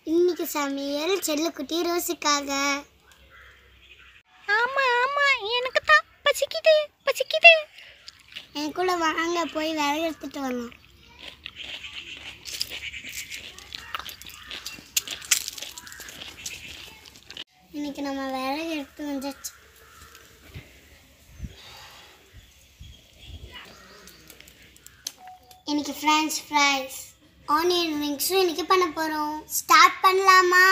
இன்னைக்கு சமையல் செல்லுக்குட்டி ரோசிக்காக ஆமா ஆமா எனக்கு தான் பசிக்குது பசிக்குது என் கூட வாங்க போய் விறகு எடுத்துட்டு வரலாம் இன்னைக்கு நம்ம விறகு எடுத்து வந்தாச்சு இன்னைக்கு ஃப்ரெஞ்ச் ஃப்ரைஸ் ஆனியன் ரிங்ஸும் இன்னைக்கு பண்ண போகிறோம் ஸ்டார்ட் பண்ணலாமா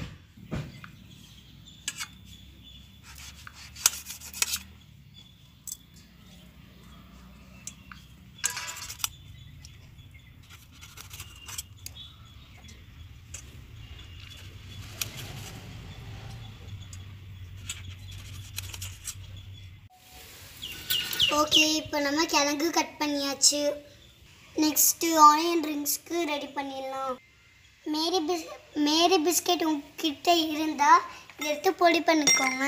ஓகே இப்போ நம்ம கிழங்கு கட் பண்ணியாச்சு நெக்ஸ்ட்டு ஆனியன் ரிங்ஸ்க்கு ரெடி பண்ணிடலாம் மேரி பிஸ் மேரி பிஸ்கெட் உங்ககிட்ட இருந்தால் இதை எடுத்து பொடி பண்ணிக்கோங்க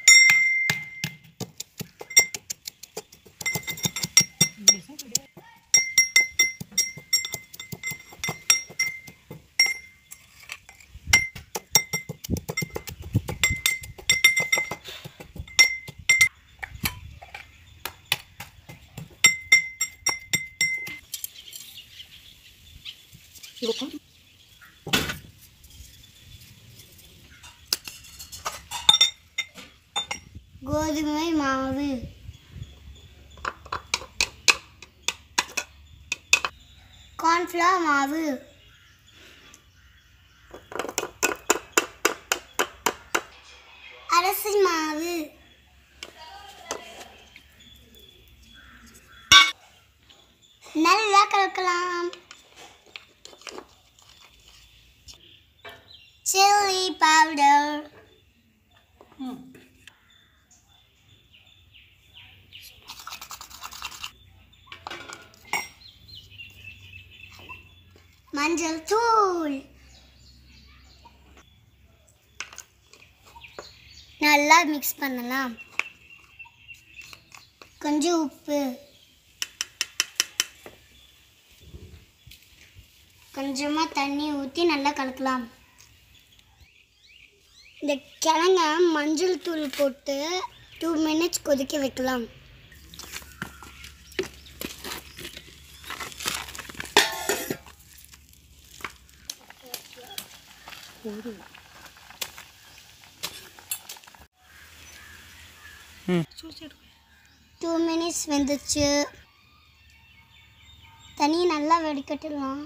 கோதுமை மாவு கார்ன்ஃப்ளவர் மாவு அரிசி மாவு நல்லா கலக்கலாம் சில்லி பவுடர் மஞ்சள் தூள் நல்லா மிக்ஸ் பண்ணலாம் கொஞ்சம் உப்பு கொஞ்சமாக தண்ணி ஊற்றி நல்லா கலக்கலாம் இந்த கிழங்க மஞ்சள் தூள் போட்டு டூ மினிட்ஸ் கொதிக்க வைக்கலாம் டூ மினிட்ஸ் வெந்துச்சு தண்ணி நல்லா வடிகட்டலாம்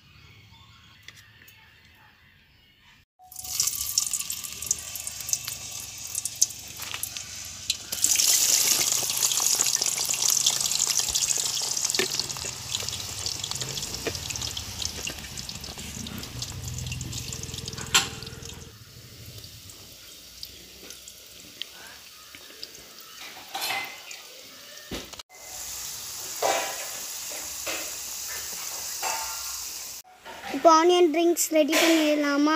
இப்போ ஆனியன் ட்ரிங்க்ஸ் ரெடி பண்ணிடலாமா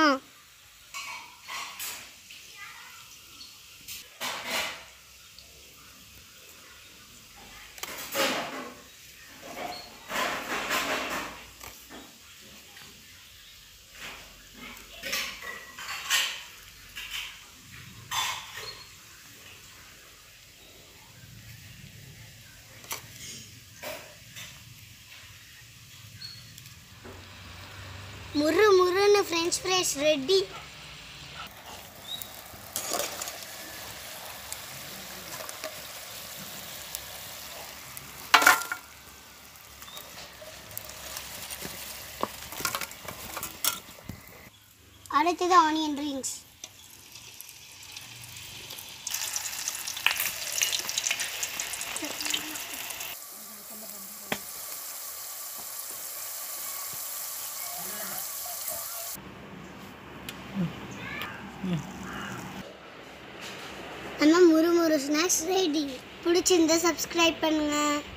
முறு முறுன்னு ஃப்ரெஞ்ச் ஃப்ரைஸ் ரெடி அடுத்தது ஆனியன் ரிங்ஸ் நம்ம முறு முறு ஸ்நாக்ஸ் ரெடி பிடிச்சிருந்தா சப்ஸ்கிரைப் பண்ணுங்கள்